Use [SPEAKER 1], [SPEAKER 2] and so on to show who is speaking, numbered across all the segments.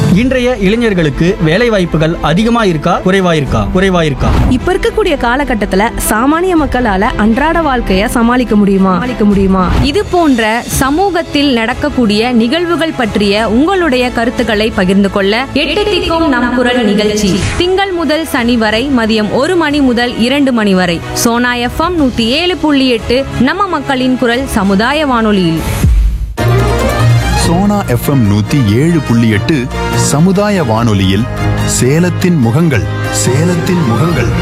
[SPEAKER 1] இன்றைய இளைஞர்களுக்கு வேலை வாய்ப்புகள் அதிகமா இருக்கா குறைவா இருக்கா குறைவா இருக்கா
[SPEAKER 2] இப்ப இருக்கக்கூடிய காலகட்டத்துல சாமானிய மக்களால அன்றாட வாழ்க்கைய சமாளிக்க முடியுமா சமாளிக்க முடியுமா
[SPEAKER 3] இது போன்ற சமூகத்தில் நடக்கக்கூடிய நிகழ்வுகள் பற்றிய உங்களுடைய கருத்துக்களை பகிர்ந்து கொள்ள எட்டு திக்கும் நம் குரல் நிகழ்ச்சி திங்கள் முதல் சனி வரை மதியம் ஒரு மணி முதல் இரண்டு மணி வரை சோனா எஃப்எம் நூத்தி ஏழு புள்ளி எட்டு நம்ம மக்களின் குரல் சமுதாய வானொலியில்
[SPEAKER 4] சோனா எஃப்எம் நூத்தி ஏழு புள்ளி எட்டு சமுதாய வானொலியில் சேலத்தின் முகங்கள் சேலத்தின் முகங்கள்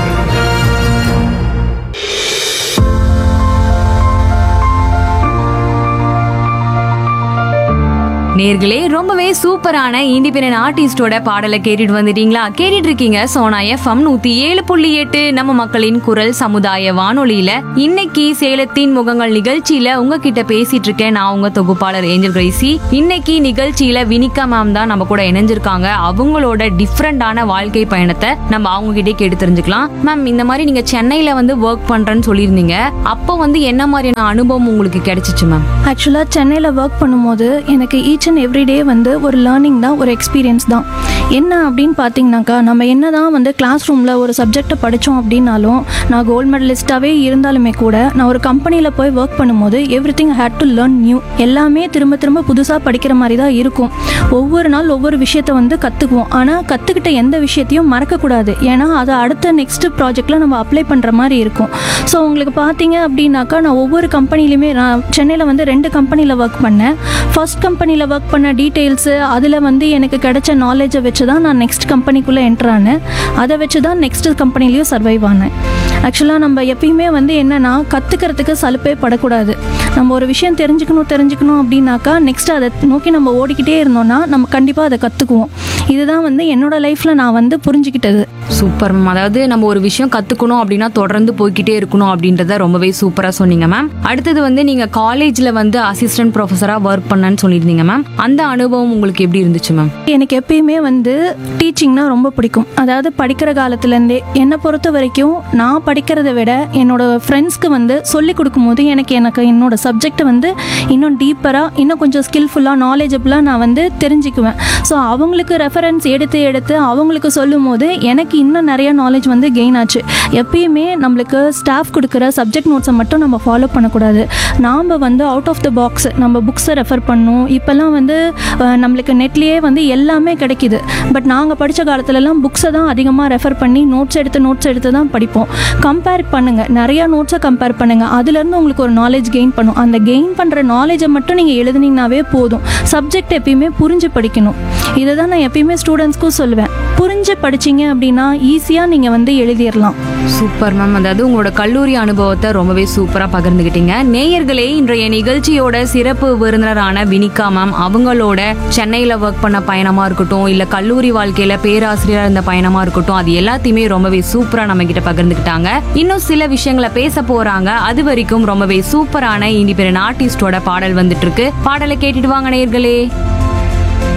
[SPEAKER 3] நேர்களே ரொம்பவே சூப்பரான இண்டிபெண்டன்ட் ஆர்டிஸ்டோட பாடலை கேட்டுட்டு வந்துட்டீங்களா கேட்டுட்டு இருக்கீங்க சோனா எஃப்எம் நூத்தி ஏழு புள்ளி எட்டு நம்ம மக்களின் குரல் சமுதாய வானொலியில இன்னைக்கு சேலத்தின் முகங்கள் நிகழ்ச்சியில உங்ககிட்ட பேசிட்டு இருக்கேன் நான் உங்க தொகுப்பாளர் ஏஞ்சல் கிரைசி இன்னைக்கு நிகழ்ச்சியில வினிகா மேம் தான் நம்ம கூட இணைஞ்சிருக்காங்க அவங்களோட டிஃப்ரெண்டான வாழ்க்கை பயணத்தை நம்ம அவங்க கிட்டே கேட்டு தெரிஞ்சுக்கலாம் மேம் இந்த மாதிரி நீங்க சென்னையில வந்து ஒர்க் பண்றேன்னு சொல்லியிருந்தீங்க அப்போ வந்து என்ன மாதிரியான அனுபவம் உங்களுக்கு கிடைச்சிச்சு மேம்
[SPEAKER 5] ஆக்சுவலாக சென்னையில் ஒர்க் பண்ணும்போது எனக்கு ஈச் அண்ட் எவ்ரி டே வந்து ஒரு லேர்னிங் தான் ஒரு எக்ஸ்பீரியன்ஸ் தான் என்ன அப்படின்னு பார்த்தீங்கன்னாக்கா நம்ம என்ன தான் வந்து கிளாஸ் ரூமில் ஒரு சப்ஜெக்டை படித்தோம் அப்படின்னாலும் நான் கோல்டு மெடலிஸ்ட்டாகவே இருந்தாலுமே கூட நான் ஒரு கம்பெனியில் போய் ஒர்க் பண்ணும்போது everything had to learn new எல்லாமே திரும்ப திரும்ப புதுசாக படிக்கிற மாதிரி தான் இருக்கும் ஒவ்வொரு நாள் ஒவ்வொரு விஷயத்தை வந்து கற்றுக்குவோம் ஆனால் கற்றுக்கிட்ட எந்த விஷயத்தையும் மறக்கக்கூடாது ஏன்னா அதை அடுத்த நெக்ஸ்ட் ப்ராஜெக்டில் நம்ம அப்ளை பண்ணுற மாதிரி இருக்கும் ஸோ உங்களுக்கு பார்த்தீங்க அப்படின்னாக்கா நான் ஒவ்வொரு கம்பெனிலையுமே நான் சென்னையில் வந்து ரெண்டு கம்பெனியில் ஒர்க் பண்ணேன் ஃபர்ஸ்ட் கம்பெனியில் ஒர்க் பண்ண டீட்டெயில்ஸு அதில் வந்து எனக்கு கிடைச்ச நாலேஜை வச்சு தான் நான் நெக்ஸ்ட் கம்பெனிக்குள்ளே என்ட்ரு ஆனேன் அதை வச்சு தான் நெக்ஸ்ட் கம்பெனிலையும் சர்வைவ் ஆனேன் ஆக்சுவலாக நம்ம எப்பயுமே வந்து என்னென்னா கற்றுக்கிறதுக்கு சலுப்பே படக்கூடாது நம்ம ஒரு விஷயம் தெரிஞ்சுக்கணும் தெரிஞ்சுக்கணும் அப்படின்னாக்கா நெக்ஸ்ட் அதை நோக்கி நம்ம ஓடிக்கிட்டே இருந்தோம்னா நம்ம கண்டிப்பாக அதை கற்றுக்குவோம் இதுதான் வந்து என்னோட லைஃப்பில் நான் வந்து புரிஞ்சுக்கிட்டது
[SPEAKER 3] சூப்பர் மேம் அதாவது நம்ம ஒரு விஷயம் கத்துக்கணும் அப்படின்னா தொடர்ந்து போய்க்கிட்டே இருக்கணும் அப்படின்றத ரொம்பவே சூப்பரா சொன்னீங்க மேம் அடுத்தது வந்து நீங்க காலேஜ்ல வந்து அசிஸ்டன்ட் ப்ரொஃபஸரா ஒர்க் பண்ணேன்னு சொல்லியிருந்தீங்க மேம் அந்த அனுபவம் உங்களுக்கு எப்படி இருந்துச்சு மேம்
[SPEAKER 5] எனக்கு எப்பயுமே வந்து டீச்சிங்னா ரொம்ப பிடிக்கும் அதாவது படிக்கிற காலத்துலேருந்தே என்னை பொறுத்த வரைக்கும் நான் படிக்கிறத விட என்னோட ஃப்ரெண்ட்ஸ்க்கு வந்து சொல்லி கொடுக்கும்போது எனக்கு எனக்கு என்னோட சப்ஜெக்டை வந்து இன்னும் டீப்பராக இன்னும் கொஞ்சம் ஸ்கில்ஃபுல்லாக நாலேஜபிளாக நான் வந்து தெரிஞ்சுக்குவேன் ஸோ அவங்களுக்கு ரெஃபரன்ஸ் எடுத்து எடுத்து அவங்களுக்கு சொல்லும் போது எனக்கு இன்னும் நிறைய நாலேஜ் வந்து கெயின் ஆச்சு எப்பயுமே நம்மளுக்கு ஸ்டாஃப் கொடுக்குற சப்ஜெக்ட் நோட்ஸை மட்டும் நம்ம ஃபாலோ பண்ணக்கூடாது நாம் வந்து அவுட் ஆஃப் த பாக்ஸ் நம்ம புக்ஸை ரெஃபர் பண்ணணும் இப்போல்லாம் வந்து அஹ், நம்மளுக்கு நெட்லேயே வந்து எல்லாமே கிடைக்குது பட் நாங்கள் படித்த காலத்துலலாம் புக்ஸை தான் அதிகமாக ரெஃபர் பண்ணி நோட்ஸ் எடுத்து நோட்ஸ் எடுத்து தான் படிப்போம் கம்பேர் பண்ணுங்கள் நிறையா நோட்ஸை கம்பேர் பண்ணுங்கள் அதுலேருந்து உங்களுக்கு ஒரு நாலேஜ் கெயின் பண்ணும் அந்த கெயின் பண்ணுற நாலேஜை மட்டும் நீங்கள் எழுதுனீங்கனாவே போதும் சப்ஜெக்ட் எப்பயுமே புரிஞ்சு படிக்கணும் இதை தான் நான் எப்பயுமே ஸ்டூடெண்ட்ஸ்க்கும் சொல்லுவேன் புரிஞ்சு படிச்சீங்க அப்படின்னா ஈஸியாக நீங்கள் வந்து எழுதிடலாம்
[SPEAKER 3] சூப்பர் மேம் அதாவது உங்களோட கல்லூரி அனுபவத்தை ரொம்பவே சூப்பரா பகிர்ந்துகிட்டீங்க நேயர்களே இன்றைய நிகழ்ச்சியோட சிறப்பு விருந்தினரான வினிகா மேம் அவங்களோட சென்னையில ஒர்க் பண்ண பயணமா இருக்கட்டும் இல்ல கல்லூரி வாழ்க்கையில பேராசிரியரா இருந்த பயணமா இருக்கட்டும் அது எல்லாத்தையுமே ரொம்பவே சூப்பரா நம்ம கிட்ட பகிர்ந்துக்கிட்டாங்க இன்னும் சில விஷயங்களை பேச போறாங்க அது வரைக்கும் ரொம்பவே சூப்பரான இண்டிபெண்டன்ட் ஆர்டிஸ்டோட பாடல் வந்துட்டு இருக்கு பாடலை கேட்டுட்டு வாங்க நேயர்களே